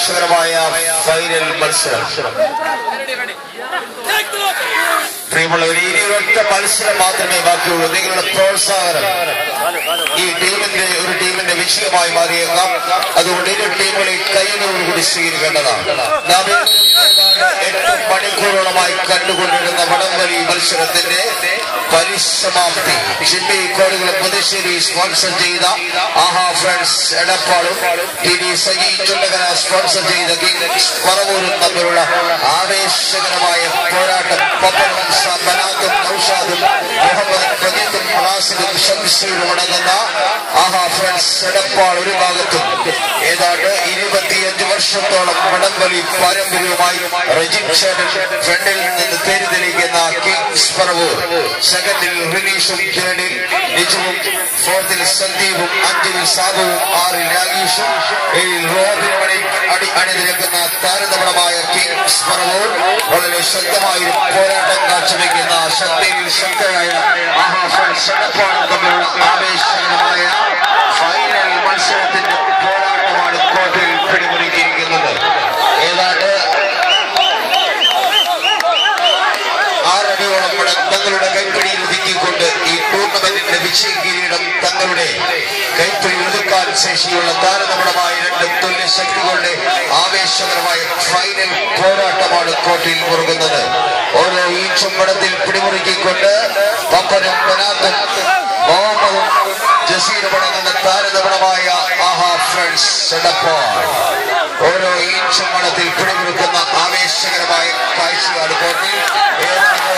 ആവേശകരമായ ഫൈനൽ മത്സരം പ്രിയമുള്ളവർ ഇനി ഒറ്റ മത്സരം മാത്രമേ ബാക്കിയുള്ളൂ നിങ്ങളുടെ പ്രോത്സാഹനം ഈ ടീമിന്റെ ഒരു ടീമിന്റെ വിജയമായി മാറിയേക്കാം അതുകൊണ്ട് ഇരു ടീമുകളെ കൈയോടുകൂടി സ്വീകരിക്കേണ്ടതാണ് നാം ഏതാണ്ട് എട്ട് മണിക്കൂറോളമായി കണ്ടുകൊണ്ടിരുന്ന വടംവലി മത്സരത്തിന്റെ പരിസമാപ്തി ജിമ്മി കോടുകൾ പുതുശ്ശേരി സ്പോൺസർ ചെയ്ത ആഹാ ഫ്രണ്ട്സ് എടപ്പാളും T D Saji Chundakara sponsor ചെയ്ത കിങ്സ് പറവൂരും തമ്മിലുള്ള ആവേശകരമായ പോരാട്ടം പപ്പൻ ഹംസ ബനാത്തും നൌഷാദും മുഹമ്മദ് പ്രദീപും റാസിദും ഷംസീറും അടങ്ങുന്ന ആഹാ ഫ്രണ്ട്സ് എടപ്പാൾ ഒരു ഭാഗത്തും ഏതാണ്ട് ഇരുപത്തിയഞ്ച് വർഷത്തോളം വടംവലി പാരമ്പര്യവുമായി റജിൻ ചേട്ടൻ ഫ്രണ്ടിൽ നിന്ന് പേര് തെളിയിക്കുന്ന കിങ്സ് പറവൂർ സെക്കൻഡിൽ റിലീഷും തേർഡിൽ നിജുവും ഫോർത്തിൽ സന്ദീപും അഞ്ചിൽ സാബുവും ആറിൽ രാഗീഷും ഏഴിൽ റോബിൻ മണി അടി അണിനിരക്കുന്ന താരതമ്യമായ കിങ്സ് പറവൂർ വളരെ ശക്തമായ ഒരു പോരാട്ടം കാഴ്ചവെക്കുന്ന ശക്തിയിൽ ശക്തരായ ആഹാ ഫ്രണ്ട്സ് എടപ്പാളും തമ്മിലുള്ള ആവേശകരമായ ഫൈനൽ മത്സരത്തിന്റെ പോരാട്ടമാണ് കോട്ടയിൽ പിടിമുറുക്കിയിരിക്കുന്നത് ഏതാണ്ട് ആറടിയോളം പണം തങ്ങളുടെ കൈപ്പിടിയിൽ ഒതുക്കിക്കൊണ്ട് ഈ ടൂർണമെന്റിന്റെ വിജയ കിരീടം തങ്ങളുടെ കൈപ്പിടിയിൽ ഒതുക്കാൻ ശേഷിയുള്ള താരതമ്യമായ രണ്ട് തുല്യ ശക്തികളുടെ ആവേശകരമായ ഫൈനൽ പോരാട്ടമാണ് കോട്ടയിൽ മുറുകുന്നത് ഓരോ ഈച്ചും പടത്തിൽ പിടിമുറുക്കിക്കൊണ്ട് പപ്പനും ബനാത്തും മുഹമ്മദും ജസീറും അടങ്ങുന്ന താരതമ്യമായ ആഹാ ഫ്രണ്ട്സ് എടപ്പാൾ ഓരോ ഈച്ചും പടത്തിൽ പിടിമുറുക്കുന്ന ആവേശകരമായ കാഴ്ചയാണ് കോട്ടയിൽ ഏതാണ്ട്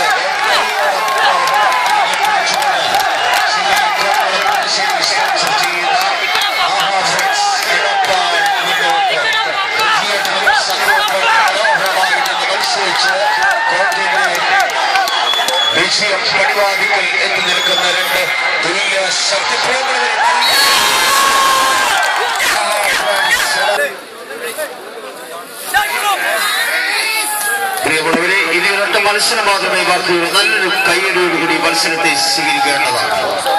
വിജയം പടിവാദിക്കൽ എത്തി നിൽക്കുന്ന രണ്ട് തുല്യ ശക്തിപ്രയോഗങ്ങളെ പ്രിയമുള്ളവരെ ഇനി ഒരൊറ്റ മത്സരം മാത്രമേ ബാക്കിയുള്ളൂ നല്ലൊരു കൈയടിയോടുകൂടി മത്സരത്തെ സ്വീകരിക്കേണ്ടതാണ്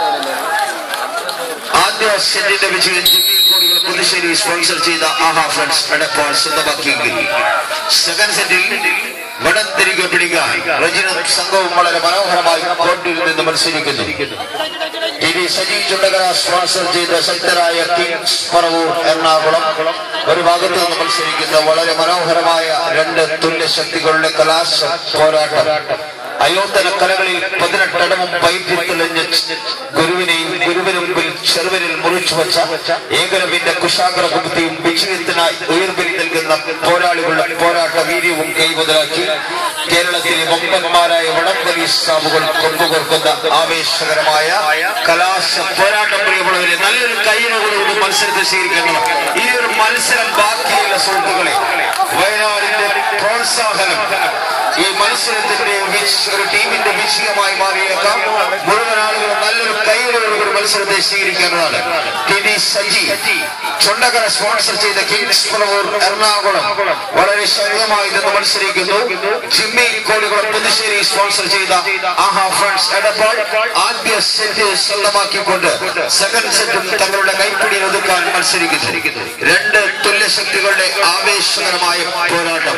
ആദ്യ സെറ്റിന്റെ വിജയം ജിമ്മി കോടികൾ പുതുശ്ശേരി സ്പോൺസർ ചെയ്ത ആഹാ ഫ്രണ്ട്സ് എടപ്പാൾ സ്വന്തമാക്കിയെങ്കിൽ സെക്കൻഡ് സെറ്റിൽ വടം തിരികെ പിടിക്കാൻ റജിനും സംഘവും വളരെ മനോഹരമായി കോട്ടിയിൽ നിന്ന് മത്സരിക്കുന്നു T V Saji Chundakara sponsor ചെയ്ത ശക്തരായ കിങ്സ് പറവൂർ എറണാകുളം ഒരു ഭാഗത്ത് നിന്ന് മത്സരിക്കുന്ന വളരെ മനോഹരമായ രണ്ട് തുല്യ ശക്തികളുടെ കലാശ പോരാട്ടം അയോധന കലകളിൽ പതിനെട്ടടവും പൈറ്റി തെളിഞ്ഞ് ഗുരുവിനെയും ഗുരുവിന് മുമ്പിൽ ചെറുവരിൽ മുറിച്ചു വച്ച ഏകലവിന്റെ കുശാഗ്ര ബുദ്ധിയും വിജയത്തിനായി ഉയർവിൽ നൽകുന്ന പോരാളികളുടെ പോരാട്ട വീര്യവും കൈമുതലാക്കി കേരളത്തിലെ വമ്പന്മാരായ വടംവലി സ്റ്റാമ്പുകൾ കൊമ്പുകോർക്കുന്ന ആവേശകരമായ കലാശ പോരാട്ടം പ്രിയമുള്ളവരെ നല്ലൊരു കയ്യിലുകൂടി മത്സരത്തെ സ്വീകരിക്കണം ഈ ഒരു മത്സരം ബാക്കിയുള്ള സുഹൃത്തുക്കളെ വയനാടിന്റെ പ്രോത്സാഹനം ഈ മത്സരത്തിന്റെ വിജ- ഒരു ടീമിന്റെ വിജയമായി മാറിയേക്കാം മുഴുവൻ ആളുകളും നല്ലൊരു കൈയിലുള്ള ഒരു മത്സരത്തെ സ്വീകരിക്കേണ്ടതാണ് T V Saji Chundakara sponsor ചെയ്ത കിങ്സ് പറവൂർ എറണാകുളം വളരെ ശക്തമായി നിന്ന് മത്സരിക്കുന്നു ജിമ്മി കോടികുളം പുതുശ്ശേരി സ്പോൺസർ ചെയ്ത ആഹാ ഫ്രണ്ട്സ് എടപ്പാൾ ആദ്യ സെറ്റ് സ്വന്തമാക്കിക്കൊണ്ട് സെക്കൻഡ് സെറ്റും തങ്ങളുടെ കൈപ്പിടിയിൽ ഒതുക്കാൻ മത്സരിക്കുന്നു രണ്ട് തുല്യ ശക്തികളുടെ ആവേശകരമായ പോരാട്ടം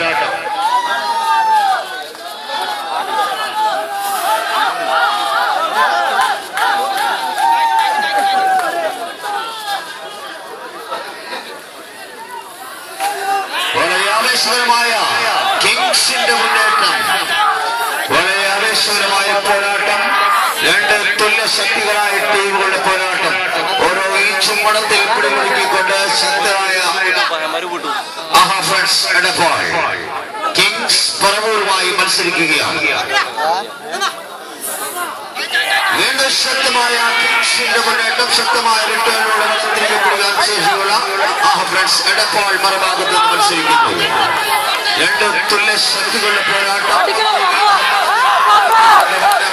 വളരെ ആവേശകരമായ കിങ്സിന്റെ മുന്നേറ്റം വളരെ ആവേശകരമായ പോരാട്ടം രണ്ട് തുല്യ ശക്തികളായ ടീമുകളുടെ പോരാട്ടം ഓരോ ഈച്ചും മണത്തിൽ പിടിമുറുക്കിക്കൊണ്ട് ശക്തരായ ആഹാ ഫ്രണ്ട്സ് എടപ്പാൾ കിങ്സ് പറവൂരുമായി മത്സരിക്കുകയാണ് വീണ്ടും ശക്തമായ കിങ്സിന്റെ മുന്നേറ്റം ശക്തമായ റിട്ടേണിലൂടെ തിരികെ പിടിക്കാൻ ശേഷിയുള്ള ആഹ് ഫ്രണ്ട്സ് എടപ്പാൾ മറുഭാഗത്ത് നിന്ന് മത്സരിക്കുന്നു രണ്ട് തുല്യ ശക്തികളുടെ പോരാട്ടം